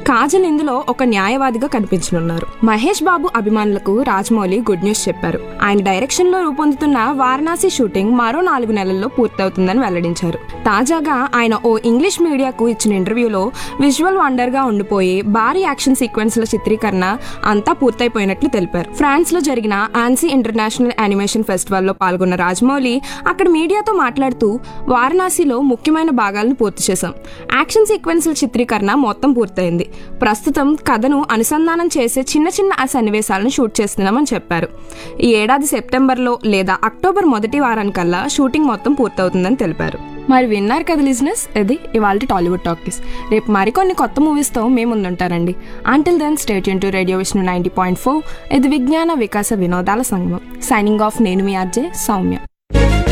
కాజల్ ఇందులో ఒక న్యాయవాదిగా కనిపించనున్నారు మహేష్ బాబు అభిమానులకు రాజమౌళి గుడ్ న్యూస్ చెప్పారు ఆయన డైరెక్షన్ లో రూపొందుతున్న వారణాసి షూటింగ్ మరో నాలుగు నెలల్లో పూర్తవుతుందని వెల్లడించారు తాజాగా ఆయన ఓ ఇంగ్లీష్ మీడియాకు ఇచ్చిన ఇంటర్వ్యూలో విజువల్ వండర్ గా ఉండిపోయి భారీ యాక్షన్ సీక్వెన్స్ల చిత్రీకరణ అంతా పూర్తయిపోయినట్లు తెలిపారు ఫ్రాన్స్ లో జరిగిన ఆన్సీ ఇంటర్నేషనల్ యానిమేషన్ ఫెస్టివల్ లో పాల్గొన్న రాజమౌళి అక్కడ మీడియాతో మాట్లాడుతూ వారణాసిలో ముఖ్యమైన భాగాలను పూర్తి చేశాం యాక్షన్ సీక్వెన్స్ల చిత్రీకరణ మొత్తం పూర్తయింది ప్రస్తుతం కథను అనుసంధానం చేసే చిన్న చిన్న ఆ సన్నివేశాలను షూట్ చేస్తున్నామని చెప్పారు ఈ ఏడాది సెప్టెంబర్లో లేదా అక్టోబర్ మొదటి వారానికల్లా షూటింగ్ మొత్తం పూర్తవుతుందని తెలిపారు మరి విన్నారు కదా లిజినెస్ ఇది ఇవాళ టాలీవుడ్ టాకీస్ రేపు మరికొన్ని కొత్త మూవీస్తో మేము ముందుంటారండి until then stay tuned to radio Vishnu ninety point four ఇది విజ్ఞాన వికాస వినోదాల సంగమం సైనింగ్ ఆఫ్ నేను మీ ఆర్జే సౌమ్య